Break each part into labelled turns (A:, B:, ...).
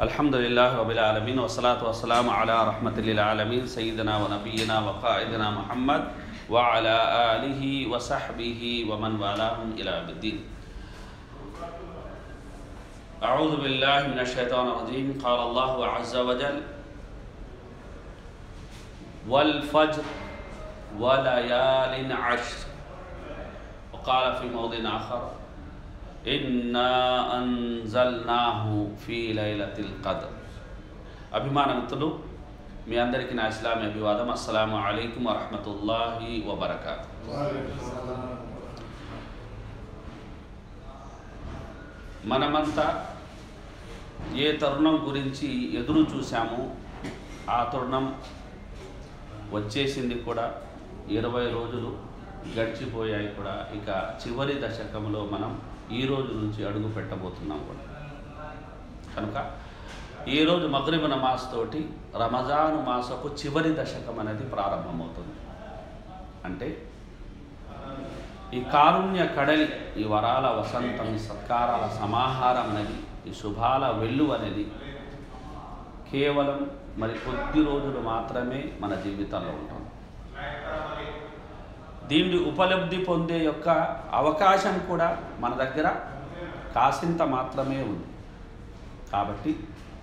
A: الحمد لله رب العالمين والصلاة والسلام على رحمة للعالمين سيدنا ونبينا وقائدنا محمد وعلى آله وصحبه ومن والاهم إلى يوم الدين أعوذ بالله من الشيطان الرجيم قال الله عز وجل والفجر وليال عشر وقال في موضع آخر إنا أنزلناه في ليلة القدر అభిమాన మిత్రులు మీ అందరికీ నా ఇస్లామీ అభివాదం అస్సలాము అలైకుం వరహమతుల్లాహి వబర్కాతు మనమంతా ఏ తరుణం గురించి ఎదురు చూసామో ఆ తరుణం వచ్చేసింది కూడా ఇరవై రోజులు గడిచిపోయాయి కూడా ఇక చివరి దశకంలో మనం ఈ రోజు నుంచి అడుగు పెట్టబోతున్నాం కూడా కనుక ఈరోజు మగ్రిబ్ నమాజ్ తోటి రమజాను మాసపు చివరి దశకం అనేది ప్రారంభమవుతుంది అంటే ఈ కారుణ్య కడలి ఈ వరాల వసంతం ఈ సత్కారాల సమాహారం అనేది ఈ శుభాల వెళ్ళు అనేది కేవలం మరి కొద్ది రోజులు మాత్రమే మన జీవితంలో ఉంటుంది దీన్ని ఉపలబ్ధి పొందే యొక్క అవకాశం కూడా మన దగ్గర కాసింత మాత్రమే ఉంది కాబట్టి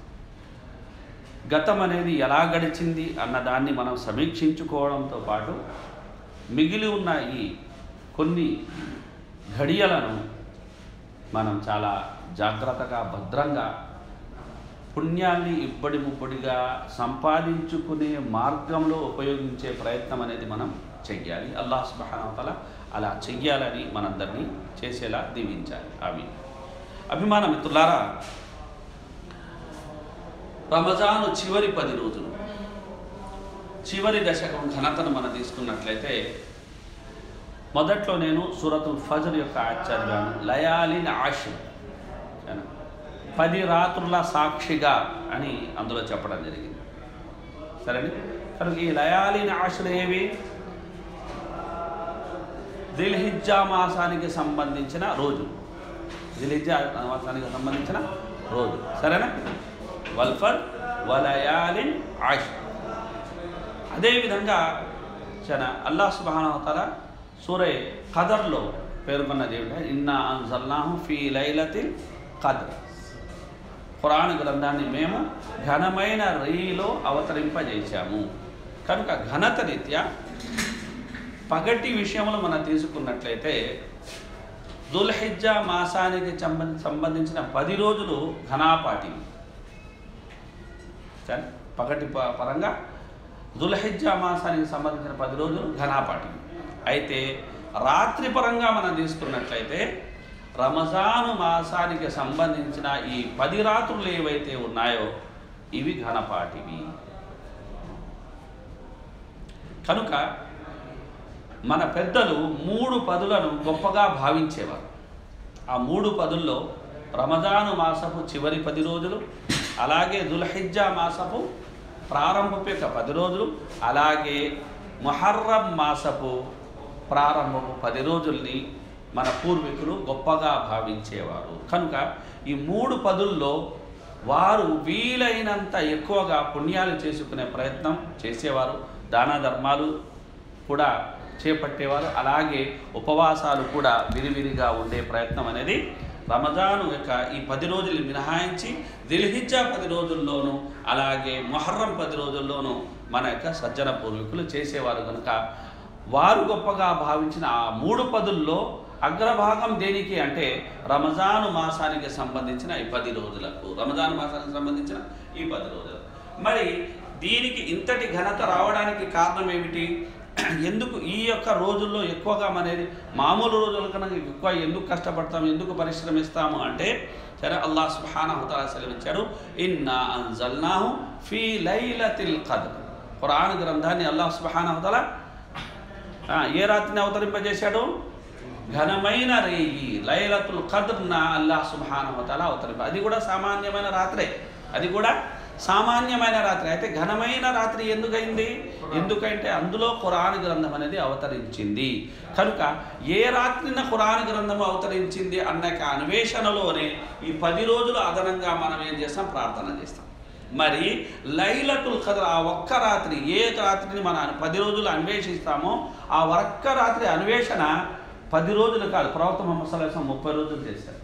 A: గతం అనేది ఎలా గడిచింది అన్నదాన్ని మనం సమీక్షించుకోవడంతో పాటు మిగిలి ఉన్న ఈ కొన్ని ఘడియలను మనం చాలా జాగ్రత్తగా భద్రంగా పుణ్యాన్ని ఇబ్బడి ముబ్బడిగా సంపాదించుకునే మార్గంలో ఉపయోగించే ప్రయత్నం అనేది మనం చెయ్యాలి అల్లాహ్ సుబహానతల అలా చెయ్యాలని మనందరినీ చేసేలా దీవించాలి అవి అభిమాన మిత్రులారా రమజాను చివరి పది రోజులు చివరి దశకం ఘనతను మనం తీసుకున్నట్లయితే మొదట్లో నేను సూరతుల్ ఫజర్ యొక్క ఆచార్యాన్ని లయాలిన్ ఆష్ పది రాత్రుల సాక్షిగా అని అందులో చెప్పడం జరిగింది సరేండి కనుక ఈ లయాలిన్ ఆశలు ఏవి దిల్హిజ్జా మాసానికి సంబంధించిన రోజు దిల్హిజ్జా మాసానికి సంబంధించిన రోజు సరేనా వల్ఫర్ వలయాలిన్ ఆష్ అదేవిధంగా చన అల్లాహ్ సుబానవతల సూరే ఖదర్లో పేర్కొన్నది ఏమిటంటే ఇన్నా అన్జల్నాహు ఫీ లైలతిల్ ఖదర్ ఖురాన్ గ్రంథాన్ని మేము ఘనమైన రేయిలో అవతరింపజేశాము కనుక ఘనత రీత్యా పగటి విషయంలో మనం తీసుకున్నట్లయితే దుల్హిజ్జా మాసానికి సంబంధించిన పది రోజులు ఘనాపాటి సరే పగటి ప- పరంగా దుల్హిజ్జా మాసానికి సంబంధించిన పది రోజులు ఘనాపాటి అయితే రాత్రి పరంగా మనం తీసుకున్నట్లయితే రమజాను మాసానికి సంబంధించిన ఈ పది రాత్రులు ఏవైతే ఉన్నాయో ఇవి ఘనపాటివి కనుక మన పెద్దలు మూడు పదులను గొప్పగా భావించేవారు ఆ మూడు పదుల్లో రమజాను మాసపు చివరి పది రోజులు అలాగే దుల్హిజ్జా మాసపు ప్రారంభపు యొక్క పది రోజులు అలాగే మొహర్రం మాసపు ప్రారంభపు పది రోజుల్ని మన పూర్వీకులు గొప్పగా భావించేవారు కనుక ఈ మూడు పదుల్లో వారు వీలైనంత ఎక్కువగా పుణ్యాలు చేసుకునే ప్రయత్నం చేసేవారు దాన ధర్మాలు కూడా చేపట్టేవారు అలాగే ఉపవాసాలు కూడా విరివిరిగా ఉండే ప్రయత్నం అనేది రమజాను యొక్క ఈ పది రోజులు మినహాయించి దిల్హిజ్జా పది రోజుల్లోనూ అలాగే మొహర్రం పది రోజుల్లోనూ మన యొక్క సజ్జన పూర్వీకులు చేసేవారు కనుక వారు గొప్పగా భావించిన ఆ మూడు పదుల్లో అగ్రభాగం దేనికి అంటే రమజాను మాసానికి సంబంధించిన ఈ పది రోజులకు రమజాను మాసానికి సంబంధించిన ఈ పది రోజులు మరి దీనికి ఇంతటి ఘనత రావడానికి కారణం ఏమిటి ఎందుకు ఈ యొక్క రోజుల్లో ఎక్కువగా మనది మామూలు రోజుల కన్నా ఎక్కువ ఎందుకు కష్టపడతాం ఎందుకు పరిశ్రమిస్తాము అంటే సరే అల్లాహ్ సుబ్హానహు తఆలా సెలవిచ్చాడు ఇన్నా అన్జల్నాహు ఫీ లైలతిల్ ఖద్ర్ ఖురాన్ గ్రంథాన్ని అల్లాహ్ సుబ్హానహు తఆలా ఆ, ఏ రాత్రిని అవతరింపజేశాడు ఘనమైన రేయి లైలతుల్ ఖద్ర్న అల్లాహ్ సుబ్హానహు తఆలా అవతరింప అది కూడా సామాన్యమైన రాత్రే అది కూడా సామాన్యమైన రాత్రి అయితే ఘనమైన రాత్రి ఎందుకైంది ఎందుకంటే అందులో ఖురాన్ గ్రంథం అనేది అవతరించింది కనుక ఏ రాత్రిన ఖురాన్ గ్రంథం అవతరించింది అన్న యొక్క అన్వేషణలోనే ఈ పది రోజులు అదనంగా మనం ఏం చేస్తాం ప్రార్థన చేస్తాం మరి లైలతుల్ ఖదర్ ఆ ఒక్క రాత్రి ఏ రాత్రిని మనం పది రోజులు అన్వేషిస్తామో ఆ ఒక్క రాత్రి అన్వేషణ పది రోజులు కాదు ప్రవక్త ముహమ్మద్ సల్లాహం ముప్పై రోజులు చేశారు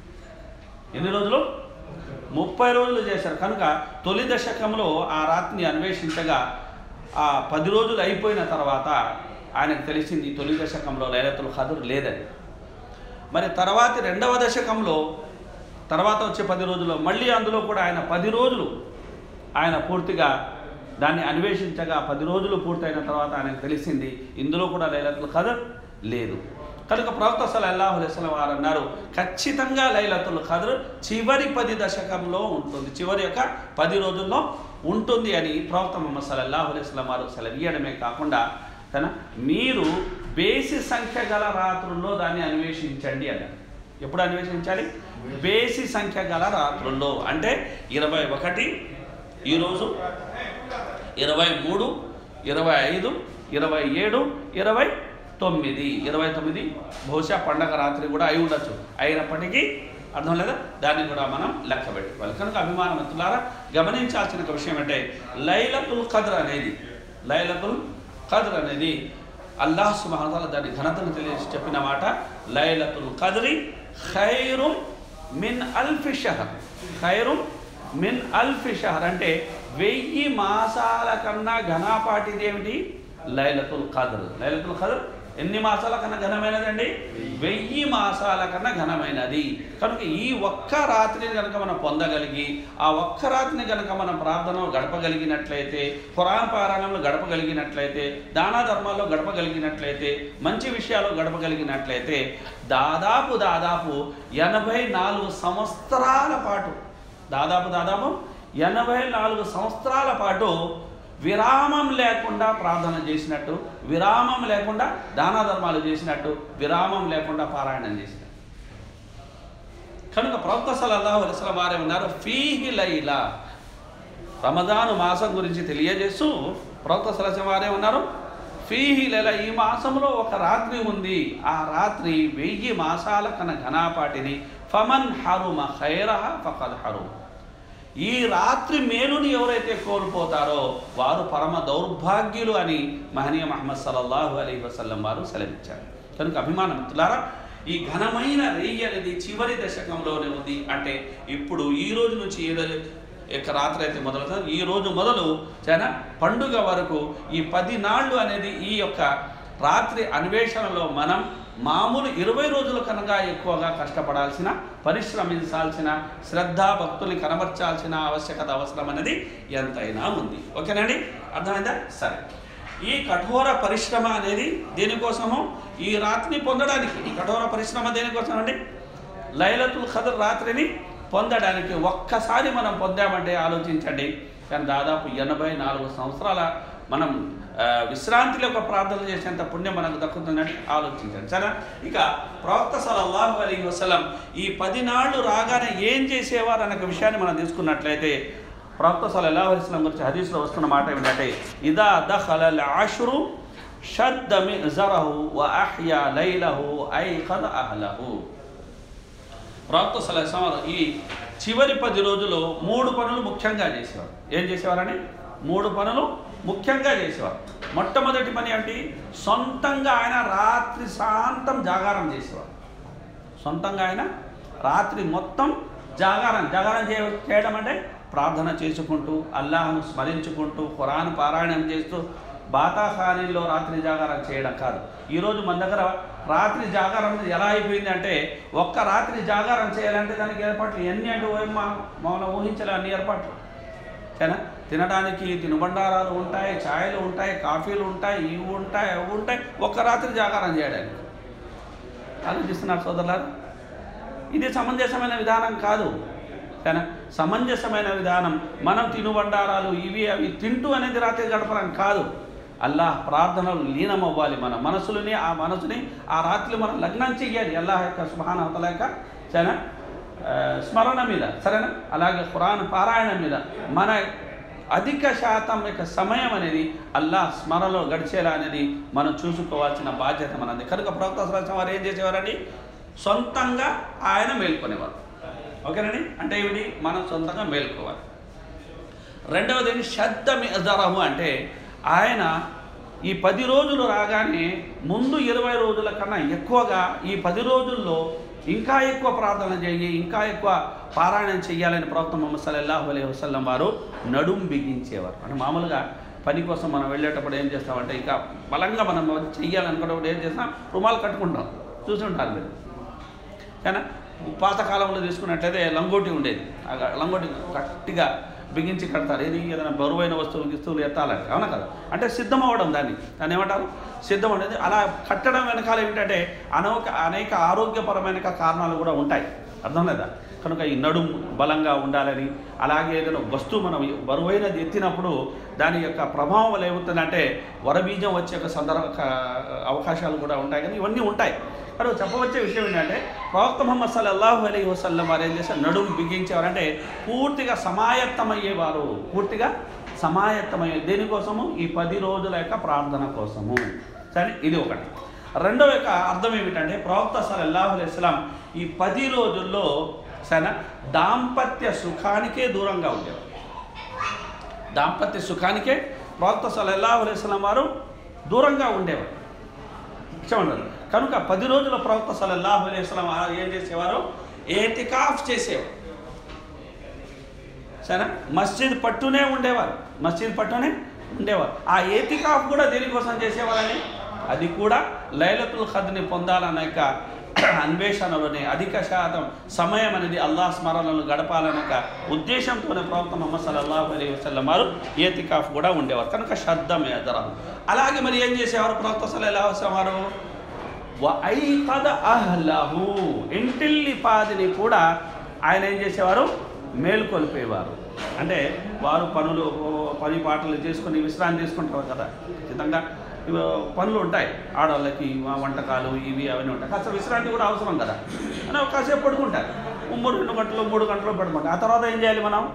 A: ఎన్ని రోజులు ముప్పై రోజులు చేశారు కనుక తొలి దశకంలో ఆ రాత్రిని అన్వేషించగా ఆ పది రోజులు అయిపోయిన తర్వాత ఆయనకు తెలిసింది ఈ తొలి దశకంలో లైలతుల్ ఖదర్ లేదని మరి తర్వాతి రెండవ దశకంలో తర్వాత వచ్చే పది రోజుల్లో మళ్ళీ అందులో కూడా ఆయన పది రోజులు ఆయన పూర్తిగా దాన్ని అన్వేషించగా పది రోజులు పూర్తయిన తర్వాత ఆయనకు తెలిసింది ఇందులో కూడా లైలతుల్ ఖదర్ లేదు కనుక ప్రవక్త సల్లల్లాహు అలైహి వసల్లం వారు అన్నారు ఖచ్చితంగా లైలతుల్ ఖదర్ చివరి పది దశకంలో ఉంటుంది చివరి యొక్క పది రోజుల్లో ఉంటుంది అని ప్రవక్త ముహమ్మద్ సల్లల్లాహు అలైహి వసల్లం వారు సెలవీయడమే కాకుండా తన మీరు బేసి సంఖ్య గల రాత్రుల్లో దాన్ని అన్వేషించండి అన్నారు ఎప్పుడు అన్వేషించాలి బేసి సంఖ్య గల రాత్రుల్లో అంటే ఇరవై ఒకటి ఈరోజు ఇరవై మూడు ఇరవై ఐదు ఇరవై ఏడు ఇరవై తొమ్మిది ఇరవై తొమ్మిది బహుశా పండగ రాత్రి కూడా అయి ఉండొచ్చు అయినప్పటికీ అర్థం లేదా దాన్ని కూడా మనం లెక్క పెట్టుకోవాలి కనుక అభిమానవంతులారా గమనించాల్సిన ఒక విషయం అంటే లైలతుల్ ఖద్ర్ అనేది లైలతుల్ ఖద్ర్ అనేది అల్లాహ్ సుమహతాల దాని ఘనతను తెలియజేసి చెప్పిన మాట లైలతుల్ ఖద్రి ఖైరు మిన్ అల్ఫి షహర్ ఖైరు మిన్ అల్ఫి షహర్ అంటే వెయ్యి మాసాల కన్నా ఘనాపాటిది ఏమిటి లైలతుల్ ఖద్ర్ లైలతుల్ ఖద్ర్ ఎన్ని మాసాల కన్నా ఘనమైనదండి వెయ్యి మాసాల కన్నా ఘనమైనది కనుక ఈ ఒక్క రాత్రిని కనుక మనం పొందగలిగి ఆ ఒక్క రాత్రిని కనుక మనం ప్రార్థనలో గడపగలిగినట్లయితే ఖురాన్ పారాయణంలో గడపగలిగినట్లయితే దానా ధర్మాల్లో గడపగలిగినట్లయితే మంచి విషయాలు గడపగలిగినట్లయితే దాదాపు దాదాపు ఎనభై నాలుగు సంవత్సరాల పాటు దాదాపు దాదాపు ఎనభై నాలుగు సంవత్సరాల పాటు విరామం లేకుండా ప్రార్థన చేసినట్టు విరామం లేకుండా దాన ధర్మాలు చేసినట్టు విరామం లేకుండా పారాయణం చేసినట్టు కనుక ప్రవక్త సల్లల్లాహు అలైహి వసల్లం వారే ఉన్నారు ఫీహి లైలా రమదాను మాసం గురించి తెలియజేస్తూ ప్రవక్త సలహం వారే ఉన్నారు ఫీహి లైలా ఈ మాసంలో ఒక రాత్రి ఉంది ఆ రాత్రి వెయ్యి మాసాల కన ఘనాపాటిని ఫమన్ హరుమ ఖైరహ ఫకద్ హరుమ ఈ రాత్రి మేలుని ఎవరైతే కోల్పోతారో వారు పరమ దౌర్భాగ్యులు అని మహనీయ మహమ్మద్ సల్లల్లాహు అలీ వసల్లం వారు సెలవిచ్చారు కనుక అభిమానం మిత్రులారా ఈ ఘనమైన రేయి అనేది చివరి దశకంలోనే ఉంది అంటే ఇప్పుడు ఈ రోజు నుంచి ఏదో యొక్క రాత్రి అయితే మొదలవుతుంది ఈ రోజు మొదలు చాలా పండుగ వరకు ఈ పది నాళ్ళు అనేది ఈ యొక్క రాత్రి అన్వేషణలో మనం మామూలు ఇరవై రోజుల కనుక ఎక్కువగా కష్టపడాల్సిన పరిశ్రమించాల్సిన శ్రద్ధ భక్తుల్ని కనబర్చాల్సిన ఆవశ్యకత అవసరం అనేది ఎంతైనా ఉంది ఓకేనండి అర్థమైందా సరే ఈ కఠోర పరిశ్రమ అనేది దేనికోసము ఈ రాత్రిని పొందడానికి ఈ కఠోర పరిశ్రమ దేనికోసం అండి లైలతుల్ ఖదర్ రాత్రిని పొందడానికి ఒక్కసారి మనం పొందామంటే ఆలోచించండి కానీ దాదాపు ఎనభై నాలుగు సంవత్సరాల మనం ఆ, విశ్రాంతిలో ఒక ప్రార్థన చేసేంత పుణ్యం మనకు దక్కుతుందని ఆలోచించండి సరే ఇక ప్రవక్త సల్లల్లాహు అలీ వసలం ఈ పది నాళ్ళు రాగానే ఏం చేసేవారు అనే ఒక విషయాన్ని మనం తీసుకున్నట్లయితే ప్రవక్త సల్లల్లాహు అలైహి వసల్లం గురించి హదీస్లో వస్తున్న మాట ఏమిటంటే ఇదా దఖలల్ ఆషురు షద్ద మిజరహు వ అహ్యా లైలహు ఐఖద అహ్లహు ప్రవక్త సలహా ఈ చివరి పది రోజులు మూడు పనులు ముఖ్యంగా చేసేవారు ఏం చేసేవారని మూడు పనులు ముఖ్యంగా చేసేవారు మొట్టమొదటి పని ఏంటి సొంతంగా ఆయన రాత్రి శాంతం జాగారం చేసేవారు సొంతంగా ఆయన రాత్రి మొత్తం జాగారం జాగారం చేయ చేయడం అంటే ప్రార్థన చేసుకుంటూ అల్లాహను స్మరించుకుంటూ ఖురాన్ పారాయణం చేస్తూ బాతాఖానీల్లో రాత్రి జాగారం చేయడం కాదు ఈరోజు మన దగ్గర రాత్రి జాగారం ఎలా అయిపోయింది అంటే ఒక్క రాత్రి జాగారం చేయాలంటే దానికి ఏర్పాట్లు ఎన్ని అంటే ఓ మా మౌనం ఊహించలే అన్ని ఏర్పాట్లు సరేనా తినడానికి తినుబండారాలు ఉంటాయి ఛాయలు ఉంటాయి కాఫీలు ఉంటాయి ఇవి ఉంటాయి అవి ఉంటాయి ఒక్క రాత్రి జాగారం చేయడానికి ఆలోచిస్తున్నారు సోదరులారు ఇది సమంజసమైన విధానం కాదు కానీ సమంజసమైన విధానం మనం తినుబండారాలు ఇవి అవి తింటూ అనేది రాత్రి గడపడం కాదు అల్లాహ్ ప్రార్థనలు లీనమవ్వాలి మన మనసులని ఆ మనసుని ఆ రాత్రి మనం లగ్నం చెయ్యాలి అల్లాహ్ యొక్క సుభానవతల యొక్క చాలా ఆ, స్మరణ మీద సరేనా అలాగే ఖురాన్ పారాయణ మీద మన అధిక శాతం యొక్క సమయం అనేది అల్లాహ్ స్మరణలో గడిచేలా అనేది మనం చూసుకోవాల్సిన బాధ్యత మనది కనుక ప్రవక్త సలహా వారు ఏం చేసేవారండి సొంతంగా ఆయన మేల్కొనేవారు ఓకేనండి అంటే ఏమిటి మనం సొంతంగా మేల్కోవాలి రెండవది శబ్ద మిజరహు అంటే ఆయన ఈ పది రోజులు రాగానే ముందు ఇరవై రోజుల కన్నా ఎక్కువగా ఈ పది రోజుల్లో ఇంకా ఎక్కువ ప్రార్థన చేయి ఇంకా ఎక్కువ పారాయణం చేయాలని ప్రవక్త ముహమ్మద్ సల్లల్లాహు అలైహి వసల్లం వారు నడుం బిగించేవారు అంటే మామూలుగా పని కోసం మనం వెళ్ళేటప్పుడు ఏం చేస్తామంటే ఇంకా బలంగా మనం చెయ్యాలనుకున్నప్పుడు ఏం చేస్తాం రుమాలు కట్టుకుంటాం చూసి ఉంటారు మీరు కానీ పాతకాలంలో తీసుకున్నట్లయితే లంగోటి ఉండేది ఆ లంగోటి గట్టిగా బిగించి కడతారు ఏది ఏదైనా బరువైన వస్తువులు గిస్తువులు ఎత్తాలంటే అవునా కదా అంటే సిద్ధం అవ్వడం దాన్ని దాన్ని ఏమంటారు సిద్ధం అనేది అలా కట్టడం వెనకాల ఏమిటంటే అనేక అనేక ఆరోగ్యపరమైన కారణాలు కూడా ఉంటాయి అర్థం లేదా కనుక ఈ నడుము బలంగా ఉండాలని అలాగే ఏదైనా వస్తువు మనం బరువైనది ఎత్తినప్పుడు దాని యొక్క ప్రభావం వల్ల ఏమవుతుందంటే వరబీజం వచ్చే ఒక సందర్భ క- అవకాశాలు కూడా ఉంటాయి కానీ ఇవన్నీ ఉంటాయి కానీ చెప్పవచ్చే విషయం ఏంటంటే ప్రవక్త ముహమ్మద్ సల్లల్లాహు అలైహి వసల్లం వారు ఏం చేశారు నడుము బిగించేవారంటే పూర్తిగా సమాయత్తమయ్యేవారు పూర్తిగా సమాయత్తమయ్యే దేనికోసము ఈ పది రోజుల యొక్క ప్రార్థన కోసము సరే ఇది ఒకటి రెండవ యొక్క అర్థం ఏమిటంటే ప్రవక్త సల్లల్లాహు అలైహి వసల్లం ఈ పది రోజుల్లో సరేనా దాంపత్య సుఖానికే దూరంగా ఉండేవారు దాంపత్య సుఖానికే ప్రవక్త సల్లల్లాహు అలైహి వసల్లం వారు దూరంగా ఉండేవారు ఇచ్చేవారు కనుక పది రోజుల ప్రవక్త సల్లల్లాహు అలైహి వసల్లం వారు ఏం చేసేవారు ఏతికాఫ్ చేసేవారు సరేనా మస్జిద్ పట్టునే ఉండేవారు మస్జిద్ పట్టునే ఉండేవారు ఆ ఏతికాఫ్ కూడా దేనికోసం చేసేవారని అది కూడా లైలతుల్ ఖద్ని పొందాలన్న యొక్క అన్వేషణలోనే అధిక శాతం సమయం అనేది అల్లాహ్ స్మరణలు గడపాలన్న యొక్క ఉద్దేశంతోనే ప్రవక్త ముహమ్మద్ సల్లల్లాహు అలైహి వసల్లం వారు ఏతికాఫ్ కూడా ఉండేవారు కనుక శ్రద్ధం ఎదరాలు అలాగే మరి ఏం చేసేవారు ప్రవక్త సల్లల్లాహు అలైహి వసల్లం వారు వైకద అహ్లహు ఇంటిల్లి పాదిని కూడా ఆయన ఏం చేసేవారు మేలుకొల్పేవారు అంటే వారు పనులు పని పాటలు చేసుకొని విశ్రాంతి తీసుకుంటారు కదా ఖచ్చితంగా ఇవి పనులు ఉంటాయి ఆడవాళ్ళకి వ- వంటకాలు ఇవి అవన్నీ ఉంటాయి కాస్త విశ్రాంతి కూడా అవసరం కదా అని కాసేపు పడుకుంటారు మూడు రెండు గంటలు మూడు గంటలు పడుకుంటారు ఆ తర్వాత ఏం చేయాలి మనం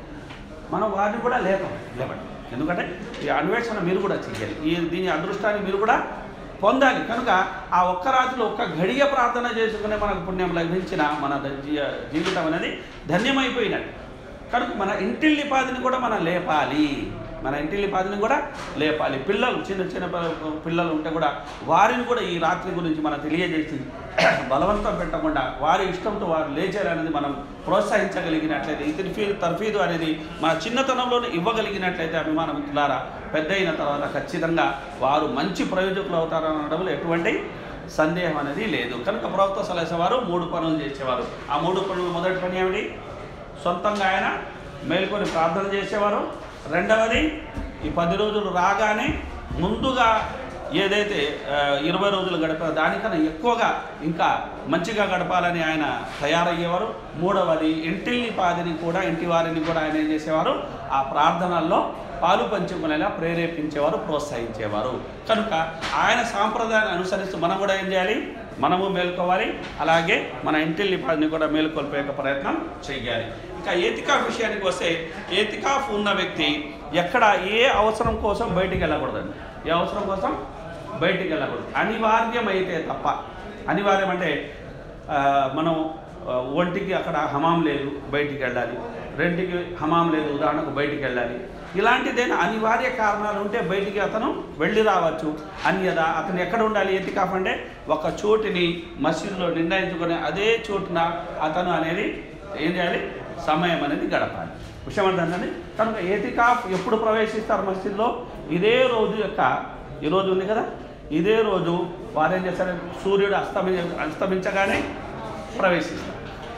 A: మనం వారిని కూడా లేపం లేపండి ఎందుకంటే ఈ అన్వేషణ మీరు కూడా చేయాలి ఈ దీని అదృష్టాన్ని మీరు కూడా పొందాలి కనుక ఆ ఒక్క రాత్రిలో ఒక్క గడియ ప్రార్థన చేసుకునే మనకు పుణ్యం లభించిన మన ద- జీ- జీవితం అనేది ధన్యమైపోయినట్టు కనుక మన ఇంటిల్లి పాదిని కూడా మనం లేపాలి మన ఇంటిల్లి పాదిని కూడా లేపాలి పిల్లలు చిన్న చిన్న పిల్ల- పిల్లలు ఉంటే కూడా వారిని కూడా ఈ రాత్రి గురించి మనం తెలియజేసి బలవంతం పెట్టకుండా వారి ఇష్టంతో వారు లేచారనేది మనం ప్రోత్సహించగలిగినట్లయితే ఈ తర్ఫీదు తర్ఫీదు అనేది మన చిన్నతనంలోనే ఇవ్వగలిగినట్లయితే అభిమాన మిత్రులారా పెద్ద అయిన తర్వాత ఖచ్చితంగా వారు మంచి ప్రయోజకులు అవుతారనడంలో ఎటువంటి సందేహం అనేది లేదు కనుక ప్రవక్త సలహా వారు మూడు పనులు చేసేవారు ఆ మూడు పనులు మొదటి పని ఏమిటి సొంతంగా ఆయన మేల్కొని ప్రార్థన చేసేవారు రెండవది ఈ పది రోజులు రాగానే ముందుగా ఏదైతే ఆ, ఇరవై రోజులు గడిపారో దానికన్నా ఎక్కువగా ఇంకా మంచిగా గడపాలని ఆయన తయారయ్యేవారు మూడవది ఇంటిల్ని పాదిని కూడా ఇంటి వారిని కూడా ఆయన ఏం చేసేవారు ఆ ప్రార్థనల్లో పాలు పంచుకునేలా ప్రేరేపించేవారు ప్రోత్సహించేవారు కనుక ఆయన సాంప్రదాయాన్ని అనుసరిస్తూ మనం కూడా ఏం చేయాలి మనము మేల్కోవాలి అలాగే మన ఇంటిల్లి పాదిని కూడా మేల్కొల్పే ప్రయత్నం చేయాలి ఇంకా ఏతికాఫ్ విషయానికి వస్తే ఏతికాఫ్ ఉన్న వ్యక్తి ఎక్కడ ఏ అవసరం కోసం బయటికి వెళ్ళకూడదండి ఏ అవసరం కోసం బయటికి వెళ్ళకూడదు అనివార్యమైతే తప్ప అనివార్యం అంటే ఆ, మనం ఆ, ఒంటికి అక్కడ హమాం లేదు బయటికి వెళ్ళాలి రెంటికి హమాం లేదు ఉదాహరణకు బయటికి వెళ్ళాలి ఇలాంటిదైనా అనివార్య కారణాలు ఉంటే బయటికి అతను వెళ్ళి రావచ్చు అన్యదా అతను ఎక్కడ ఉండాలి ఎతికాఫ్ అంటే ఒక చోటుని మసీదులో నిర్ణయించుకొని అదే చోటున అతను అనేది ఏం చేయాలి సమయం అనేది గడపాలి విషయం ఏంటంటే కనుక ఏతికాఫ్ ఎప్పుడు ప్రవేశిస్తారు మసీదులో ఇదే రోజు యొక్క ఈ రోజు ఉంది కదా ఇదే రోజు వారు ఏం చేస్తారు సూర్యుడు అస్తమి అస్తమించగానే ప్రవేశిస్తారు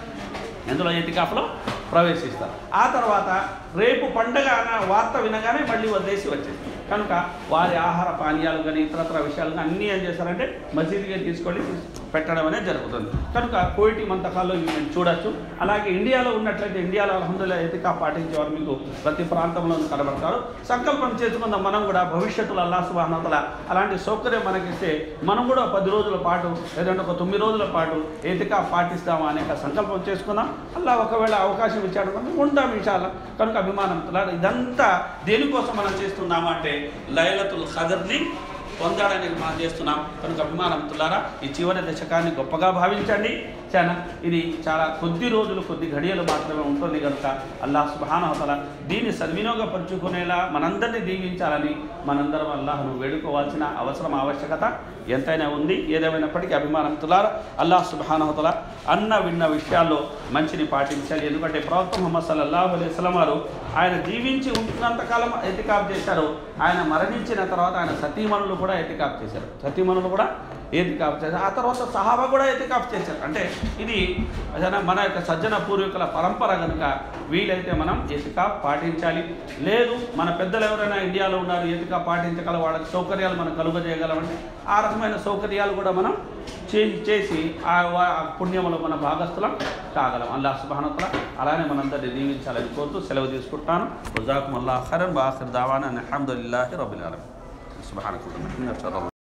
A: ఎందులో ఎతికాఫ్లో ప్రవేశిస్తారు ఆ తర్వాత రేపు పండగ అన్న వార్త వినగానే మళ్ళీ వదిలేసి వచ్చేస్తారు కనుక వారి ఆహార పానీయాలు కానీ ఇతరత్ర విషయాలు కానీ అన్నీ ఏం చేస్తారంటే మసీదుకి తీసుకొని పెట్టడం అనేది జరుగుతుంది కనుక కోయిటి మంతకాల్లో ఇవి మేము చూడొచ్చు అలాగే ఇండియాలో ఉన్నట్లయితే ఇండియాలో అల్హమ్దుల్లా ఎతికా పాటించే వారు మీకు ప్రతి ప్రాంతంలో కనబడతారు సంకల్పం చేసుకుందాం మనం కూడా భవిష్యత్తులో అల్లా సుబాహనతల అలాంటి సౌకర్యం మనకిస్తే మనం కూడా పది రోజుల పాటు లేదంటే ఒక తొమ్మిది రోజుల పాటు ఎతికా పాటిస్తామా అనే ఒక సంకల్పం చేసుకుందాం అల్లా ఒకవేళ అవకాశం ఇచ్చాడు మనం ఉంటాం విషయాల కనుక అభిమానం ఇదంతా దేనికోసం మనం చేస్తున్నామా అంటే లైలతుల్ ఖదర్ని పొందాడని మనం చేస్తున్నాం కనుక అభిమానంతులారా ఈ చివరి దశకాన్ని గొప్పగా భావించండి చాలా ఇది చాలా కొద్ది రోజులు కొద్ది ఘడియలు మాత్రమే ఉంటుంది కనుక అల్లాహ్ సుబానవతల దీన్ని సద్వినియోగపరుచుకునేలా మనందరినీ దీవించాలని మనందరం అల్లాహను వేడుకోవాల్సిన అవసరం ఆవశ్యకత ఎంతైనా ఉంది ఏదేమైనప్పటికీ అభిమానంతులారా అల్లాహ్ సుబానవతల అన్న విన్న విషయాల్లో మంచిని పాటించాలి ఎందుకంటే ప్రవక్త ముహమ్మద్ సల్లల్లాహు అలైహి వసల్లం వారు ఆయన జీవించి ఉంటున్నంతకాలం ఎతికాప్ చేశారు ఆయన మరణించిన తర్వాత ఆయన సతీమణులు కూడా ఎతికాప్ చేశారు సతీమణులు కూడా ఎతికాప్ చేశారు ఆ తర్వాత సహాబా కూడా ఎతికాప్ చేశారు అంటే ఇది ఏదైనా మన యొక్క సజ్జన పూర్వీకుల పరంపర కనుక వీలైతే మనం ఎతికాప్ పాటించాలి లేదు మన పెద్దలు ఎవరైనా ఇండియాలో ఉన్నారు ఎతికాప్ పాటించగల వాళ్ళకి సౌకర్యాలు మనం కలుగజేయగలమంటే ఆ రకమైన సౌకర్యాలు కూడా మనం చే చేసి ఆ వా- ఆ పుణ్యములో మన భాగస్థులం కాగలం అల్లా సుబానతల అలానే మనందరినీ దీవించాలని కోరుతూ సెలవు తీసుకుంటాను జజాకుం అల్లాహ్ ఖైరన్ బాఖిర్ దావానా అల్హమ్దులిల్లాహి రబ్బిల్ ఆలమీన్ సుబ్హానక